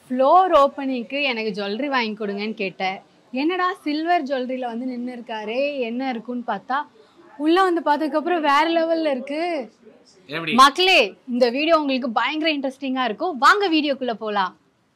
Floor ஓப்பனிங்க்கு எனக்கு jewellery வாங்கி கொடுங்கன்னு கேட்டேன் என்னடா சில்வர் ஜுவல்லரியில் வந்து நின்று இருக்காரே என்ன இருக்குன்னு பார்த்தா உள்ளே வந்து பார்த்ததுக்கப்புறம் வேற லெவலில் இருக்கு எப்படி மக்களே இந்த வீடியோ உங்களுக்கு பயங்கர இன்ட்ரெஸ்டிங்காக இருக்கும் வாங்க வீடியோக்குள்ளே போகலாம்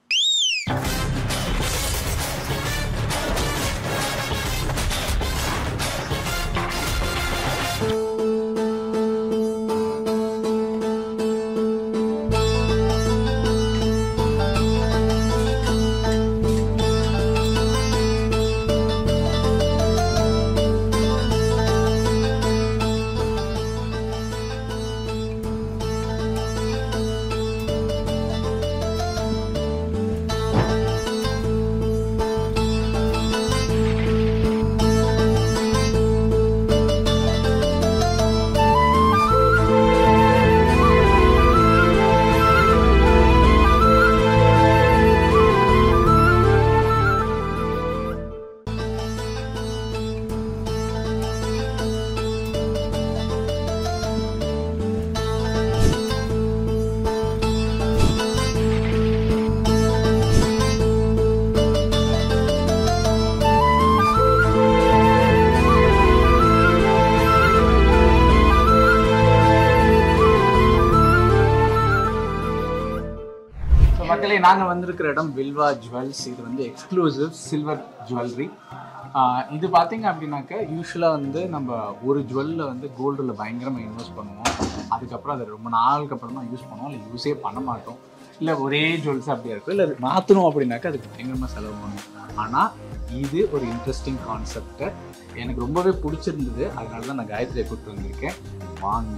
ஸோ மக்களே நாங்கள் வந்திருக்கிற இடம் வில்வா ஜுவல்ஸ் இது வந்து எக்ஸ்க்ளூசிவ் சில்வர் ஜுவல்லரி இது பார்த்தீங்க அப்படின்னாக்க யூஸ்வலாக வந்து நம்ம ஒரு ஜுவல்லில் வந்து கோல்டில் பயங்கரமாக இன்வெஸ்ட் பண்ணுவோம் அதுக்கப்புறம் அதை ரொம்ப நாளுக்கு அப்புறம் தான் யூஸ் பண்ணுவோம் இல்லை யூஸே பண்ண மாட்டோம் இல்லை ஒரே ஜுவல்ஸ் அப்படியே இருக்கும் இல்லை மாற்றணும் அப்படின்னாக்கா அதுக்கு பயங்கரமாக செலவு பண்ணுவோம் ஆனால் இது ஒரு இன்ட்ரெஸ்டிங் கான்செப்டை எனக்கு ரொம்பவே பிடிச்சிருந்தது அதனால தான் நான் காயத்ரியை கூப்பிட்டு வந்திருக்கேன் வாங்க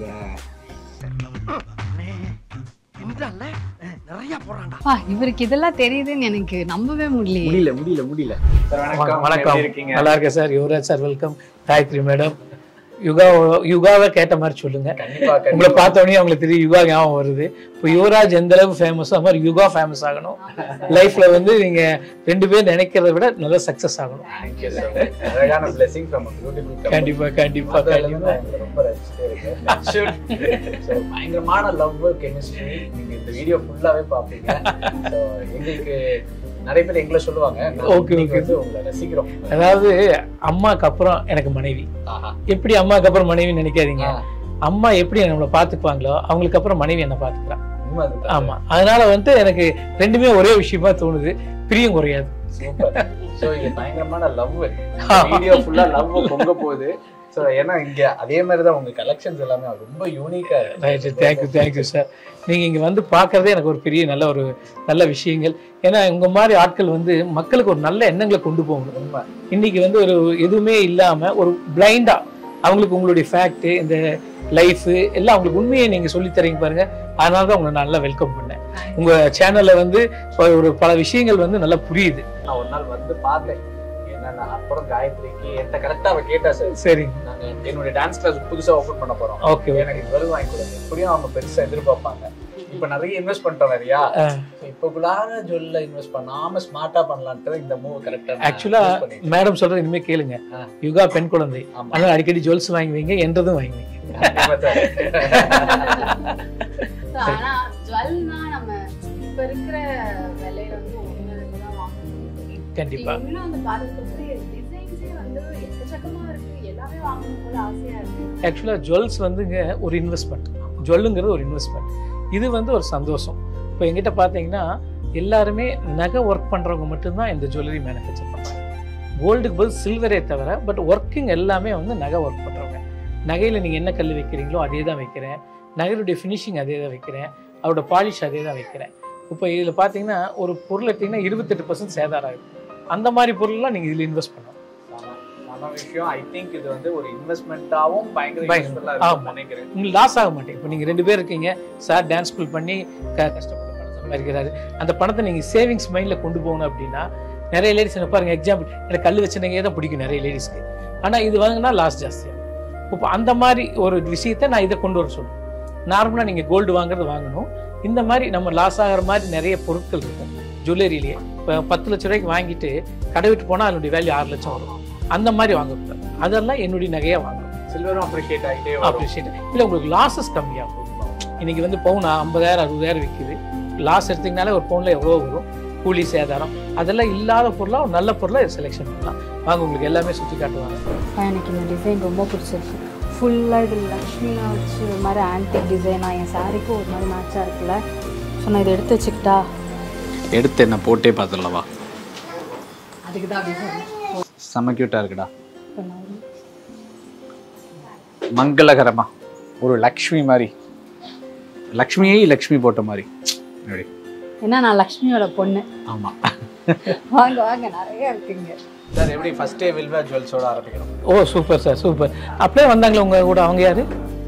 என்றால நிறைய போறான்டா வா இவருக்கு இதெல்லாம் தெரியுதுன்னு எனக்கு நம்பவே முடியலையே முடியல முடியல முடியல சார் வணக்கம் வணக்கம் எப்படி இருக்கீங்க நல்லா இருக்கேன் sir Yuvaraj sir welcome Gayathri madam Yuga யுகாவை கேட்ட மாதிரி சொல்லுங்க கண்டிப்பா உங்களை கண்டிப்பா பார்த்த உடனே அவங்களுக்கு தெரியும் யுகா ஞாபகம் வருது இப்போ யுவராஜ் எந்த அளவுக்கு ஃபேமஸ் அது மாதிரி யுகா ஃபேமஸ் ஆகணும் லைஃப்ல வந்து நீங்க ரெண்டு பேர் நினைக்கிறத விட நல்லா சக்சஸ் ஆகணும் Thank you so much. அழகான blessing from a beautiful couple. கண்டிப்பா கண்டிப்பா முதல்ல கண்டிப்பா இருந்து ரொம்ப ரசிச்சுட்டே இருக்கேன். So, பயங்கரமான லவ் கெமிஸ்ட்ரி நீங்க இந்த வீடியோ ஃபுல்லாவே பாப்பீங்க So, எங்களுக்கு நிறைய பேர் எங்களை சொல்லுவாங்க நாங்க Okay, இன்னைக்கு okay. வந்து உங்களை ரசிக்கிறோம் அதாவது அம்மாக்கு அப்புறம் எனக்கு மனைவி ஆஹா. எப்படி அம்மாக்கு அப்புறம் மனைவி நினைக்காதீங்க ஆ, அம்மா எப்படி நம்மளை பாத்துக்குவாங்களோ அவங்களுக்கு அப்புறம் மனைவி என்ன பாத்துக்கிறா உண்மை அதுதான். ஆமா அதனால வந்து எனக்கு ரெண்டுமே ஒரே விஷயமா தோணுது பிரியம் குறையாது Super. So, இது பயங்கரமான லவ் வீடியோ ஃபுல்லா லவ் பொங்க போகுது சோ ஏன்னா இங்க அதே மாதிரி தான் உங்க கலெக்ஷன்ஸ் எல்லாமே ரொம்ப யூனிக்கா ரைட்டு தேங்க்யூ தேங்க்யூ சார் நீங்கள் இங்கே வந்து பார்க்கறதே எனக்கு ஒரு பெரிய நல்ல ஒரு நல்ல விஷயங்கள் ஏன்னா உங்க மாதிரி ஆட்கள் வந்து மக்களுக்கு ஒரு நல்ல எண்ணங்களை கொண்டு போகணும் உண்மை இன்னைக்கு வந்து ஒரு எதுவுமே இல்லாம ஒரு பிளைண்டா அவங்களுக்கு உங்களுடைய ஃபேக்ட் இந்த லைஃப் எல்லாம் அவங்களுக்கு உண்மையை நீங்க சொல்லி தரீங்க பாருங்க அதனால தான் உங்களை நல்லா வெல்கம் பண்ணேன் உங்க சேனல்ல வந்து இப்ப ஒரு பல விஷயங்கள் வந்து நல்லா புரியுது நான் ஒரு நாள் வந்து பார்த்தேன் என்னன்னா அப்புறம் காயத்ரிக்கு என்கிட்ட கரெக்டா அவ கேட்டா சார் சரிங்க நாங்க என்னுடைய டான்ஸ் கிளாஸ் புதுசா ஓபன் பண்ண போறோம் ஓகே எனக்கு ஜுவல் வாங்கி கொடுங்க எப்படியும் அவங்க பெருசா எதிர்பார்ப்பாங்க இப்ப நிறைய இன்வெஸ்ட் பண்ணிட்டோம் நிறையா இப்பக்குள்ளார ஜுவல்ல இன்வெஸ்ட் பண்ணாம ஸ்மார்ட்டா பண்ணலான்ட்டு இந்த மூவ் கரெக்டா ஆக்சுவலா மேடம் சொல்றது இனிமே கேளுங்க ஆ. யுகா பெண் குழந்தை ஆமா. அதனால அடிக்கடி ஜுவல்ஸ் வாங்கி வைங்க என்றதும் வாங்கி வைங்க ஆனா ஜுவல்னா நம்ம இப்ப இருக்கிற விலையில வந்து ஒண்ணு ரெண்டு தான் வாங்கணும் கண்டிப்பா இன்னும் அந்த பாரம்பரிய டிசைன்ஸே வந்து எக்கச்சக்கமா இருக்கு எல்லாமே வாங்கணும் போல ஆசையா இருக்கு ஆக்சுவலாக ஜுவல்ஸ் வந்துங்க ஒரு இன்வெஸ்ட்மெண்ட் ஜுவல்லுங்கிறது ஒரு இன்வெஸ்ட்மெண்ட் இது வந்து ஒரு சந்தோஷம் இப்போ எங்கிட்ட பார்த்தீங்கன்னா எல்லாருமே நகை ஒர்க் பண்ணுறவங்க மட்டும்தான் இந்த ஜுவல்லரி மேனுஃபேக்சர் பண்ணுறாங்க கோல்டுக்கு பதில் சில்வரே தவிர பட் ஒர்க்கிங் எல்லாமே வந்து நகை ஒர்க் பண்ணுறவங்க நகையில் நீங்கள் என்ன கல் வைக்கிறீங்களோ அதே தான் வைக்கிறேன் நகையுடைய ஃபினிஷிங் அதே தான் வைக்கிறேன் அவரோட பாலிஷ் அதே தான் வைக்கிறேன் இப்போ இதில் பார்த்தீங்கன்னா ஒரு பொருள் எடுத்தீங்கன்னா இருபத்தெட்டு பர்சன்ட் சேதாரம் ஆகும் அந்த மாதிரி பொருள்லாம் நீங்கள் இதில் இன்வெஸ்ட் பண்ணலாம் நம்ம விஷயம் ஐ திங்க் இது வந்து ஒரு இன்வெஸ்ட்மெண்ட்டாவும் பயங்கர பயங்கர. useful-ஆ ஆமா. இருக்கும்னு நினைக்கிறேன் உங்களுக்கு லாஸ் ஆக மாட்டேன் இப்போ நீங்கள் ரெண்டு பேர் இருக்கீங்க சார் டான்ஸ் ஸ்கூல் பண்ணி க- கஷ்டப்பட்டு பணம் சம்பாதிக்கிறாரு அந்த பணத்தை நீங்கள் சேவிங்ஸ் மைண்டில் கொண்டு போகணும் அப்படின்னா நிறைய லேடிஸ் என்ன பாருங்க எக்ஸாம்பிள் எனக்கு கல் வச்சுனங்கே தான் பிடிக்கும் நிறைய லேடிஸ்க்கு ஆனால் இது வாங்கினா லாஸ் ஜாஸ்தியாகும் இப்போ அந்த மாதிரி ஒரு விஷயத்தை நான் இதை கொண்டு வர சொல்லுவேன் நார்மலாக நீங்கள் கோல்டு வாங்குறது வாங்கணும் இந்த மாதிரி நம்ம லாஸ் ஆகிற மாதிரி நிறைய பொருட்கள் இருக்கும் ஜுவல்லரியிலேயே இப்போ பத்து லட்ச ரூபாய்க்கு வாங்கிட்டு கடை விட்டு போனால் அதனுடைய வேல்யூ ஆறு லட்சம் வரும் அந்த மாதிரி வாங்கக்கூடாது அதெல்லாம் என்னுடைய நகையாக வாங்கணும் சில்வரும் அப்ரிஷியேட் ஆகிட்டே வரும் அப்ரிஷியேட் இல்லை உங்களுக்கு லாஸஸ் கம்மியாகும் இன்னைக்கு வந்து பவுன் ஐம்பதாயிரம் அறுபதாயிரம் விற்குது லாஸ் எடுத்தீங்கனாலே ஒரு பவுனில் எவ்வளோ வரும் கூலி சேதாரம் அதெல்லாம் இல்லாத பொருளாக ஒரு நல்ல பொருளாக செலெக்ஷன் பண்ணலாம் வாங்க உங்களுக்கு எல்லாமே சுற்றி காட்டுவாங்க எனக்கு இந்த டிசைன் ரொம்ப பிடிச்சிருக்கு ஃபுல்லாக இது லக்ஷ்மியாக வச்சு ஒரு மாதிரி ஆன்டிக் டிசைனாக என் சாரிக்கும் ஒரு மாதிரி மேட்சாக இருக்குல்ல ஸோ நான் இதை எடுத்து வச்சுக்கிட்டா எடுத்து என்ன போட்டே பார்த்துடலவா அதுக்கு தான் அப்படி சொன்னேன் செம்ம க்யூட்டாக இருக்குடா மங்களகரமா ஒரு லக்ஷ்மி மாதிரி லக்ஷ்மியே லக்ஷ்மி போட்ட மாதிரி அப்படி ஏன்னா நான் லக்ஷ்மியோட பொண்ணு ஆமாம் வாங்க வாங்க நிறைய இருக்குங்க சார் எப்படி ஃபஸ்ட்டே வில்வா ஜுவல்ஸோட ஆரம்பிக்கணும் ஓ சூப்பர் சார் சூப்பர் அப்படியே வந்தாங்களே உங்க கூட அவங்க யாரு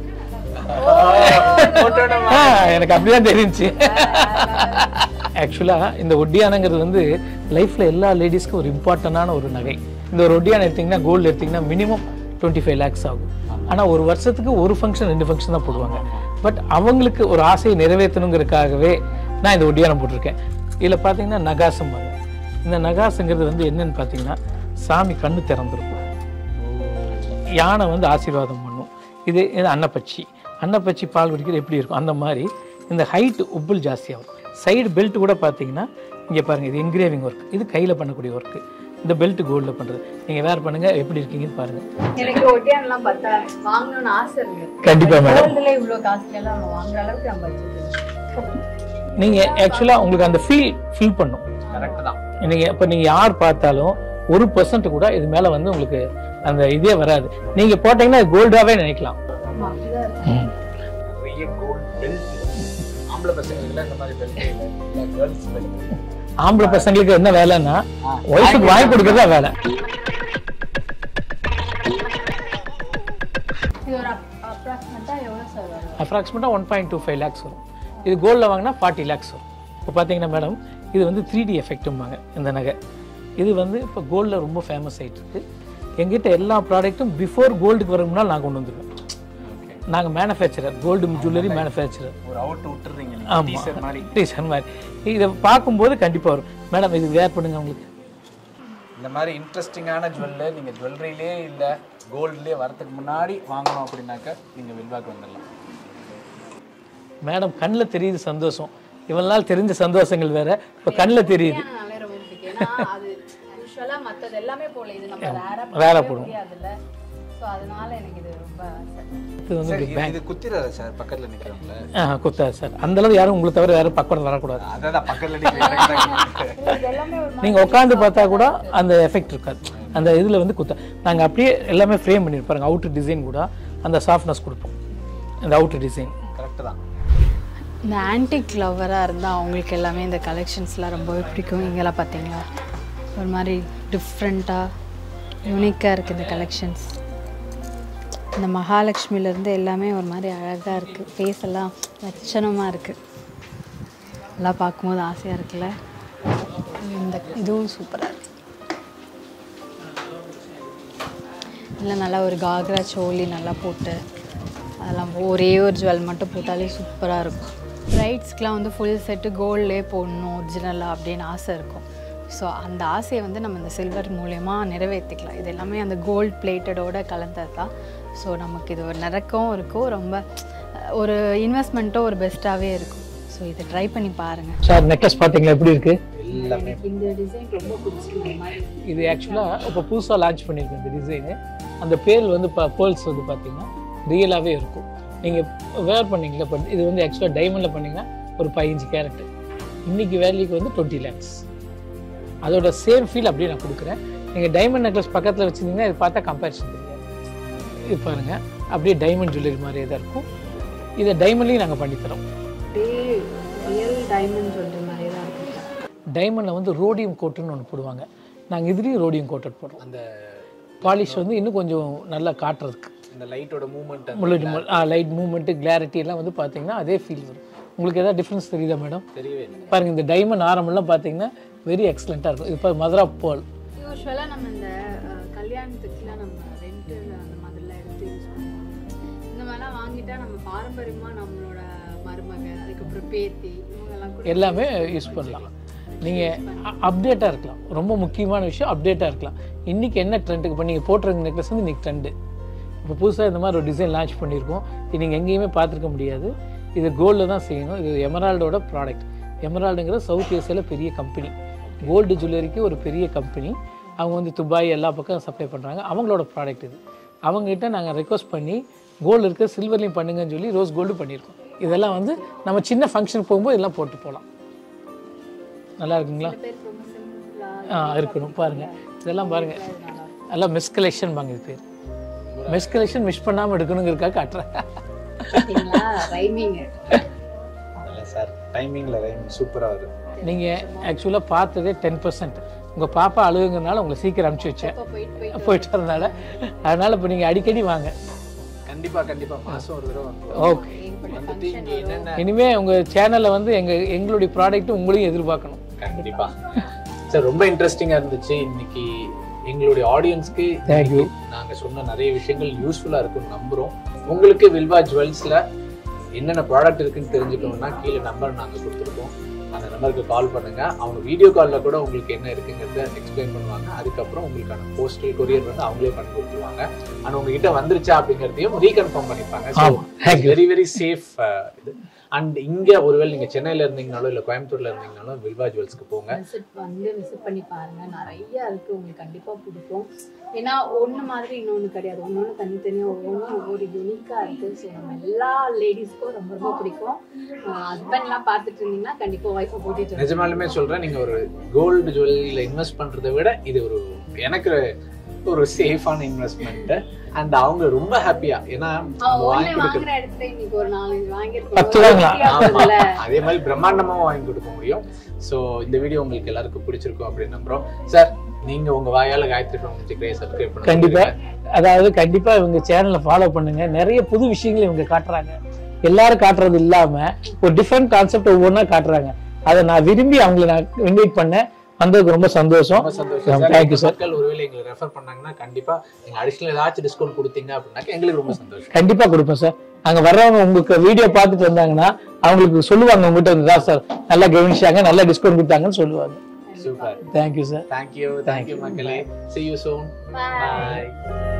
ஆ, எனக்கு அப்படிதான் தெரிஞ்சுச்சு ஆக்சுவலாக இந்த ஒட்டியானங்கிறது வந்து லைஃப்பில் எல்லா லேடிஸ்க்கும் ஒரு இம்பார்ட்டண்டான ஒரு நகை இந்த ஒரு ஒட்டியானம் எடுத்தீங்கன்னா கோல்டு எடுத்தீங்கன்னா மினிமம் டுவெண்ட்டி ஃபைவ் லேக்ஸ் ஆகும் ஆனால் ஒரு வருஷத்துக்கு ஒரு ஃபங்க்ஷன் ரெண்டு ஃபங்க்ஷன் தான் போடுவாங்க பட் அவங்களுக்கு ஒரு ஆசையை நிறைவேற்றணுங்கிறதுக்காகவே நான் இந்த ஒட்டியானம் போட்டிருக்கேன் இதில் பார்த்தீங்கன்னா நகாசம் வாங்க இந்த நகாசங்கிறது வந்து என்னன்னு பார்த்தீங்கன்னா சாமி கண்ணு திறந்துருக்கும் யானை வந்து ஆசீர்வாதம் பண்ணும் இது இது அன்னப்பச்சி அன்னப்பச்சி பால் குடிக்கிறது எப்படி இருக்கும் அந்த மாதிரி இந்த ஹைட் உப்புல் ஜாஸ்தியாகும் சைடு பெல்ட் கூட பார்த்தீங்கன்னா இங்கே பாருங்கள் இது என்கிரேவிங் ஒர்க் இது கையில் பண்ணக்கூடிய ஒர்க்கு இந்த பெல்ட் கோல்டில் பண்ணுறது நீங்கள் வேர் பண்ணுங்கள் எப்படி இருக்கீங்கன்னு பாருங்கள் எனக்கு ஒட்டியானலாம் பார்த்தா வாங்கணும்னு ஆசை இருக்கு கண்டிப்பாக மேடம் கோல்டுல இவ்வளோ காஸ்ட்லியெல்லாம் நம்ம வாங்குற அளவுக்கு நம்ம வச்சுருக்கோம் நீங்கள் ஆக்சுவலாக உங்களுக்கு அந்த ஃபீல் ஃபீல் பண்ணும் கரெக்ட் தான் நீங்கள் இப்போ நீங்கள் யார் பார்த்தாலும் ஒரு பர்சன்ட் கூட இது மேலே வந்து உங்களுக்கு அந்த இதே வராது நீங்கள் போட்டிங்கன்னா கோல்டாகவே நினைக்கலாம் அப்படிதான் இருக்கு நிறைய கோல்ட் பெல்ட் ஆம்பளை பசங்களுக்குலாம் இந்த மாதிரி பெல்ட் இல்லை கேர்ள்ஸ் பெல்ட் ஆம்பளை பசங்களுக்கு என்ன வேலைன்னா ஒய்ஃபுக்கு வாங்கி கொடுக்கறது தான் வேலை இது ஒரு அப்ராக்சிமேட்டாக எவ்வளோ சார் வரும் அப்ராக்சிமேட்டாக one point two five lakhs வரும் இது கோல்டில் வாங்கினா ஃபார்ட்டி லேக்ஸ் வரும் இப்போ பார்த்தீங்கன்னா மேடம் இது வந்து த்ரீ டி எஃபெக்ட்டும்பாங்க இந்த நகை இது வந்து இப்போ கோல்டில் ரொம்ப ஃபேமஸ் ஆகிட்டு இருக்கு எங்கிட்ட எல்லா ப்ராடக்ட்டும் பிஃபோர் கோல்டுக்கு வர முன்னால் நான் கொண்டு வந்துருவேன் நாங்கள் மேனுஃபேக்சரர் கோல்டு ஜுவல்லரி மேனுஃபேக்சரர் ஒரு அவுட் விட்டுறீங்க ஆமாம் டீசர் மாதிரி டீசர் மாதிரி இதை பார்க்கும்போது கண்டிப்பாக வரும் மேடம் இது வேர் பண்ணுங்க உங்களுக்கு இந்த மாதிரி இன்ட்ரெஸ்டிங்கான ஜுவல்லு நீங்கள் ஜுவல்லரிலே இல்லை கோல்ட்லேயே வரதுக்கு முன்னாடி வாங்கணும் அப்படின்னாக்கா நீங்கள் வில்வாக்கு வந்துடலாம் மேடம் கண்ணில் தெரியுது சந்தோஷம் இவ்வளவு நாள் தெரிஞ்ச சந்தோஷங்கள் வேற இப்போ கண்ணில் தெரியுது நாளே ரொம்ப பிடிக்கும் ஏன்னா அது யூஸ்வலாக மற்றது எல்லாமே போல இது நம்ம ரேராக ரேரா போடுவோம். முடியாதுல்ல ஸோ அதனால எனக்கு இது ரொம்ப ஆசை இது வந்து சார் இது குத்திராதா சார் பக்கத்தில் நிற்கிறவங்கள ஆ குத்தாது சார் அந்த அளவு யாரும் உங்களை தவிர யாரும் பக்கத்தில் வரக்கூடாது அதான் பக்கத்தில் நிற்கிறேன் இது எல்லாமே ஒரு நீங்கள் உட்காந்து பார்த்தா கூட அந்த எஃபெக்ட் இருக்காது அந்த இதில் வந்து குத்த நாங்கள் அப்படியே எல்லாமே ஃப்ரேம் பண்ணியிருப்பாருங்க அவுட்டர் டிசைன் கூட அந்த சாஃப்ட்னஸ் கொடுப்போம் அந்த அவுட்டர் டிசைன் கரெக்டு தான் இந்த ஆன்டிக் லவராக இருந்தால் அவங்களுக்கு எல்லாமே இந்த கலெக்ஷன்ஸ்லாம் ரொம்பவே பிடிக்கும் இங்கெல்லாம் பார்த்தீங்களா ஒரு மாதிரி டிஃப்ரெண்ட்டாக யூனிக்காக இருக்குது இந்த கலெக்ஷன்ஸ் இந்த மகாலட்சுமியிலேருந்து எல்லாமே ஒரு மாதிரி அழகாக இருக்குது ஃபேஸ் எல்லாம் லட்சணமாக இருக்குது எல்லாம் பார்க்கும்போது ஆசையாக இருக்குல்ல இந்த இதுவும் சூப்பராக இருக்குது இல்லை நல்லா ஒரு காக்ரா சோலி நல்லா போட்டு அதெல்லாம் ஒரே ஒரு ஜுவல் மட்டும் போட்டாலே சூப்பராக இருக்கும் ப்ரைட்ஸ்க்கெலாம் வந்து ஃபுல் செட்டு கோல்ட்லேயே போடணும் ஒரிஜினலாக அப்படின்னு ஆசை இருக்கும் ஸோ அந்த ஆசையை வந்து நம்ம இந்த சில்வர் மூலயமா நிறைவேற்றிக்கலாம் இது எல்லாமே அந்த கோல்ட் பிளேட்டடோட கலந்தது தான் ஸோ நமக்கு இது ஒரு நிறக்கவும் இருக்கும் ரொம்ப அஹ், ஒரு இன்வெஸ்ட்மெண்ட்டும் ஒரு பெஸ்ட்டாகவே இருக்கும் ஸோ இதை ட்ரை பண்ணி பாருங்கள் சார் நெக்லஸ் பார்த்தீங்களா எப்படி இருக்கு எனக்கு இந்த டிசைன் ரொம்ப பிடிச்சிருக்கு மாதிரி இது ஆக்சுவலாக இப்போ புதுசாக லான்ச் பண்ணியிருக்கேன் இந்த டிசைனு அந்த பேர் வந்து இப்போ பேர்ல்ஸ் வந்து பார்த்தீங்கன்னா ரியலாகவே இருக்கும் நீங்கள் வேர் பண்ணீங்களா இப்போ இது வந்து ஆக்சுவலாக டைமண்டில் பண்ணீங்கன்னா ஒரு பதினஞ்சு கேரட் இன்னைக்கு வேல்யூக்கு வந்து டுவெண்ட்டி லேக்ஸ் அதோட சேம் ஃபீல் அப்படியே நான் கொடுக்குறேன் நீங்கள் டைமண்ட் நெக்லஸ் பக்கத்தில் வச்சுருந்தீங்கன்னா இது பார்த்தா கம்பேரிசன் தெரியாது இது பாருங்கள் அப்படியே டைமண்ட் ஜுவல்லரி மாதிரியே தான் இருக்கும் இதை டைமண்ட்லேயும் நாங்கள் பண்ணித்தரோம் அப்படியே ரியல் டைமண்ட் சொல்கிற மாதிரி தான் இருக்கும் டைமண்டில் வந்து ரோடியம் கோட்டுன்னு ஒன்று போடுவாங்க நாங்கள் இதுலேயும் ரோடியம் கோட்டட் போடுறோம் அந்த பாலிஷ் வந்து இன்னும் கொஞ்சம் நல்லா காட்டுறதுக்கு இந்த லைட்டோட மூமெண்ட் முள்ளு லைட் மூவ்மெண்ட்டு கிளாரிட்டி எல்லாம் வந்து பார்த்தீங்கன்னா அதே ஃபீல் வரும் உங்களுக்கு ஏதாவது டிஃப்ரென்ஸ் தெரியுதா மேடம் தெரியவே இல்லை பாருங்கள் இந்த டைமண்ட் ஆரம்பம்லாம் பார்த்தீங்கன்னா வெரி எக்ஸலண்ட்டாக இருக்கும் இப்போ மதுரா போல் யூஸ்வலாக நம்ம இந்த அஹ், கல்யாணத்துக்குலாம் நம்ம ரெண்ட் அந்த மாதிரிலாம் எடுத்து யூஸ் பண்ணுவோம் இந்த மாதிரிலாம் வாங்கிட்டா நம்ம பாரம்பரியமாக நம்மளோட மருமக அதுக்கப்புறம் பேத்தி இவங்கெல்லாம் கூட எல்லாமே யூஸ் பண்ணலாம் நீங்கள் அப்டேட்டாக இருக்கலாம் ரொம்ப முக்கியமான விஷயம் அப்டேட்டாக இருக்கலாம் இன்றைக்கி என்ன ட்ரெண்டுக்கு இப்போ நீங்கள் போட்டிருக்க நெக்லஸ் வந்து இன்றைக்கி ட்ரெண்டு இப்போ புதுசாக இந்த மாதிரி ஒரு டிசைன் லான்ச் பண்ணியிருக்கோம் இது நீங்கள் எங்கேயுமே பார்த்துருக்க முடியாது இது கோல்டில் தான் செய்யணும் இது எமரால்டோட ப்ராடக்ட் எமரால்டுங்கிற சவுத் ஏசியாவில் பெரிய கம்பெனி கோல்டு ஜுவல்லரிக்கு ஒரு பெரிய கம்பெனி அவங்க வந்து துபாய் எல்லா பக்கம் சப்ளை பண்ணுறாங்க அவங்களோட ப்ராடக்ட் இது அவங்ககிட்ட நாங்கள் ரெக்வஸ்ட் பண்ணி கோல்டு இருக்க சில்வர்லையும் பண்ணுங்கன்னு சொல்லி ரோஸ் கோல்டு பண்ணியிருக்கோம் இதெல்லாம் வந்து நம்ம சின்ன ஃபங்க்ஷன் போகும்போது எல்லாம் போட்டு போகலாம் நல்லா இருக்குங்களா ஆ இருக்கணும் பாருங்கள் இதெல்லாம் பாருங்கள் எல்லாம் மிஸ் கலெக்ஷன் வாங்க இது பேர் மிஸ் கலெக்ஷன் மிஸ் பண்ணாமல் எடுக்கணுங்கிறதுக்காக காட்டுறேன் ரைமிங் இல்லை சார் டைமிங்கில் ரைமிங் சூப்பராக வரும் நீங்கள் ஆக்சுவலாக பார்த்ததே டென் பர்சன்ட் உங்கள் பாப்பா அழுகுங்கிறனால உங்களை சீக்கிரம் அனுப்பிச்சி வச்சேன் போயிட்டு வரதுனால அதனால் இப்போ நீங்கள் அடிக்கடி வாங்க கண்டிப்பாக கண்டிப்பாக மாதம் ஒரு தடவை வந்துடும் ஓகே வந்துட்டு இங்கே என்னென்ன இனிமே உங்கள் சேனலில் வந்து எங்கள் எங்களுடைய ப்ராடக்ட் உங்களையும் எதிர்பார்க்கணும் கண்டிப்பா சார் ரொம்ப இன்ட்ரெஸ்டிங்கா இருந்துச்சு இன்னைக்கு எங்களுடைய ஆடியன்ஸ்க்கு Thank you. நாங்க சொன்ன நிறைய விஷயங்கள் யூஸ்ஃபுல்லா இருக்கும்னு நம்புறோம் உங்களுக்கு வில்வா ஜுவல்ஸ்ல என்னென்ன ப்ராடக்ட் இருக்குன்னு தெரிஞ்சுக்கணும்னா கீழே நம்பர் நாங்க கொடுத்துருக்கோம் அந்த நம்பருக்கு கால் பண்ணுங்க அவங்க வீடியோ காலில் கூட உங்களுக்கு என்ன இருக்குங்கிறத எக்ஸ்பிளைன் பண்ணுவாங்க அதுக்கப்புறம் உங்களுக்கான போஸ்டல் கொரியர் வந்து அவங்களே பண்ணி கொடுத்துருவாங்க அண்ட் உங்ககிட்ட வந்துருச்சா அப்படிங்கிறதையும் ரீகன்ஃபார்ம் பண்ணிப்பாங்க ஸோ ஆமா. Thank you. Very very safe இது அண்ட் இங்க ஒருவேளை நீங்க சென்னையில இருந்தீங்கனாலும் இல்ல கோயம்புத்தூர்ல இருந்தீங்கனாலும் வில்வா ஜுவல்ஸ்க்கு போங்க விசிட் வந்து விசிட் பண்ணி பாருங்க நிறைய இருக்கு உங்களுக்கு கண்டிப்பா பிடிக்கும் ஏன்னா ஒண்ணு மாதிரி இன்னொன்னு கிடையாது ஒன்னொன்னு தனித்தனியா ஒவ்வொன்றும் ஒவ்வொரு யூனிக்கா இருக்கு ஸோ நம்ம எல்லா லேடிஸ்க்கும் ரொம்ப ரொம்ப பிடிக்கும் ஹஸ்பண்ட்லாம் பார்த்துட்டு இருந்தீங்கன்னா கண்டிப்பா ஒய்ஃபை கூட்டிட்டு வாங்க. நிஜமாலுமே சொல்றேன் நீங்க ஒரு கோல்டு ஜுவல்ல இன்வெஸ்ட் பண்றதை விட இது ஒரு எனக்கு ஒரு சேஃபான இன்வெஸ்ட்மெண்ட் அண்ட் அவங்க ரொம்ப ஹாப்பியா ஏன்னா அவன் நம்ம வாங்கி ஒண்ணு கொடுக்க வாங்குற இடத்துல இன்னைக்கு ஒரு நாலஞ்சு பத்து வாங்கலாம். வாங்கியிருக்கோம் ஆமா. அதே மாதிரி பிரம்மாண்டமாவும் வாங்கி கொடுக்க முடியும் சோ இந்த வீடியோ உங்களுக்கு எல்லாருக்கும் பிடிச்சிருக்கும் அப்படின்னு நம்புறோம் சார் நீங்க உங்க வாயால காயத்ரி ஃபேமிலி சப்ஸ்கிரைப் பண்ணுங்க கண்டிப்பா அதாவது கண்டிப்பா இவங்க சேனலை ஃபாலோ பண்ணுங்க நிறைய புது விஷயங்களை இவங்க காட்டுறாங்க எல்லாரும் காட்டுறது இல்லாம ஒரு டிஃப்ரெண்ட் கான்செப்ட் ஒவ்வொன்றா காட்டுறாங்க அதை நான் விரும்பி அவங்கள நான் இன்வைட் பண்ணேன் வந்ததுக்கு ரொம்ப சந்தோஷம் ரொம்ப சந்தோஷம் சார் தேங்க்யூ இந்த சார் மக்கள் ஒருவேளை எங்களை ரெஃபர் பண்ணாங்கன்னா கண்டிப்பா நீங்க அடிஷனல் ஏதாச்சும் டிஸ்கவுண்ட் கொடுத்தீங்க அப்படின்னாக்க எங்களுக்கு ரொம்ப சந்தோஷம் கண்டிப்பா கொடுப்பேன் சார் அங்க வர்றவங்க உங்களுக்கு வீடியோ பார்த்துட்டு வந்தாங்கன்னா அவங்களுக்கு சொல்லுவாங்க உங்ககிட்ட வந்து சார் நல்லா கவனிச்சாங்க நல்லா டிஸ்கவுண்ட் கொடுத்தாங்கன்னு சொல்லுவாங்க super thank you sir thank you thank you மக்களே see you soon Bye. bye